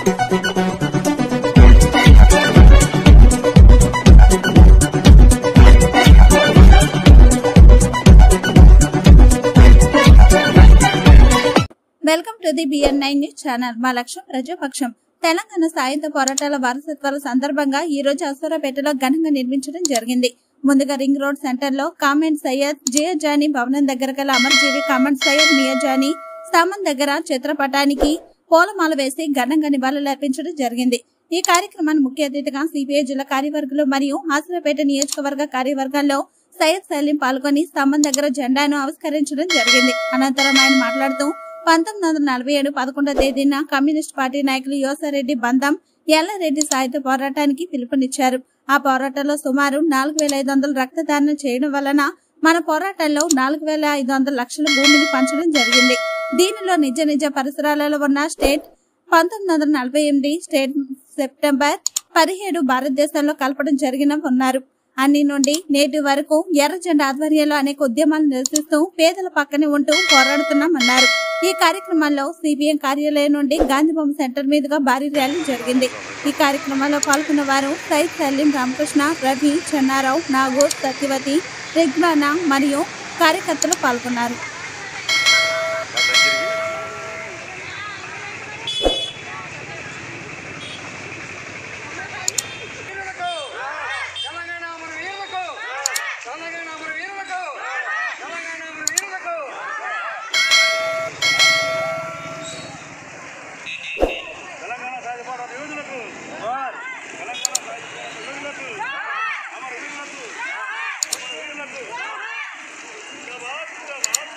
Welcome to the BN nine news channel మా లక్ష్యం ప్రజాపక్షం తెలంగాణ సాయుధ పోరాటాల వారసత్వాల సందర్భంగా ఈ రోజు అసూరాపేటలో ఘనంగా నిర్మించడం జరిగింది ముందుగా రింగ్ రోడ్ సెంటర్ లో కామెంట్ సయ్యద్ జియాజానీ భవనం దగ్గర గల అమర్జీవి కామెంట్ సయ్యద్ మియాజానీ స్తంభం దగ్గర చిత్రపటానికి పూలమాల వేసి ఘనంగా నివాళులు అర్పించడం జరిగింది ఈ కార్యక్రమాన్ని ముఖ్య అతిథిగా సిపిఐ జిల్లా కార్యవర్గులు మరియు ఆసిరాపేట నియోజకవర్గ కార్యవర్గాల్లో సయ్యద్ సలీం పాల్గొని స్తంభం దగ్గర జెండాను ఆవిష్కరించడం జరిగింది అనంతరం ఆయన మాట్లాడుతూ పంతొమ్మిది వందల నలభై ఏడు పదకొండవ తేదీన కమ్యూనిస్ట్ పార్టీ నాయకులు యోసారెడ్డి బంధం ఎల్లారెడ్డి సాయుధ పోరాటానికి పిలుపునిచ్చారు ఆ పోరాటంలో సుమారు నాలుగు వేల ఐదు వందల రక్తదానం చేయడం వలన మన పోరాటంలో నాలుగు వేల ఐదు వందల లక్షల భూమిని పంచడం జరిగింది దీనిలో నిజ నిజ పరిసరాలలో ఉన్న స్టేట్ పంతొమ్మిది వందల నలభై ఎనిమిది స్టేట్ సెప్టెంబర్ పదిహేడు భారతదేశంలో కలపడం జరిగిన ఉన్నారు అన్ని నుండి నేటి వరకు ఎర్ర జెండా ఆధ్వర్యంలో అనేక ఉద్యమాలు నిరసిస్తూ పేదల పక్కనే ఉంటూ పోరాడుతున్నామన్నారు ఈ కార్యక్రమంలో సిపిఎం కార్యాలయం నుండి గాంధీబొమ్మ సెంటర్ మీదుగా భారీ ర్యాలీ జరిగింది ఈ కార్యక్రమంలో పాల్గొన్న వారు సైద్ సలీం రామకృష్ణ రవి చెన్నారావు నాగూర్ సత్యవతి రిగ్వానా మరియు కార్యకర్తలు పాల్గొన్నారు వీరులకు తెలంగాణ అమర వీరులకు తెలంగాణ అమర వీరులకు తెలంగాణ అమర వీరులకు తెలంగాణ సాధిపోరాట యోధులకు తెలంగాణ సాధిపోరాట యోధులకు అమర వీరులకు అమర వీరులకు జిందాబాద్, జిందాబాద్.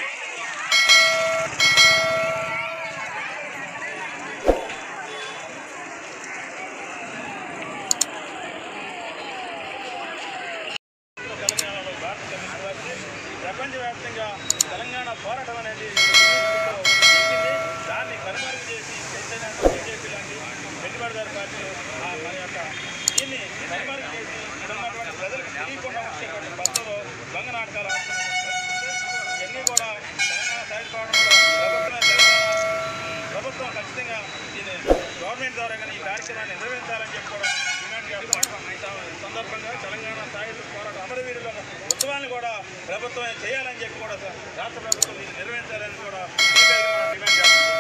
తెలంగాణలో భారత కమ్యూనిస్ట్ పార్టీ ప్రపంచవ్యాప్తంగా తెలంగాణ పోరాటం అనేది జరిగింది దాన్ని కనుమరుగు చేసి చైతన్య బీజేపీ లాంటి పెట్టుబడిదారు పార్టీలు ఆ మన యొక్క దీన్ని కనుమరుగు చేసి ఇక్కడ ఉన్నటువంటి ప్రజలకు తెలియకుండా వచ్చేటువంటి పద్ధతులు దొంగ నాటకాలు ఆడుతున్నారు. ఇవన్నీ కూడా తెలంగాణ సాయుధ పోరాటంలో ప్రభుత్వమే తెలంగాణ ప్రభుత్వం ఖచ్చితంగా దీన్ని గవర్నమెంట్ ద్వారా కానీ ఈ కార్యక్రమాన్ని నిర్వహించాలని చెప్పి కూడా డిమాండ్ చేస్తున్నాం ఈ సందర్భంగా తెలంగాణ సాయుధ పోరాట అమరవీరుల ఉత్సవాన్ని కూడా ప్రభుత్వం చేయాలని చెప్పి కూడా రాష్ట్ర ప్రభుత్వం దీన్ని నిర్వహించాలని కూడా సిపిఐ గా డిమాండ్ చేస్తున్నాం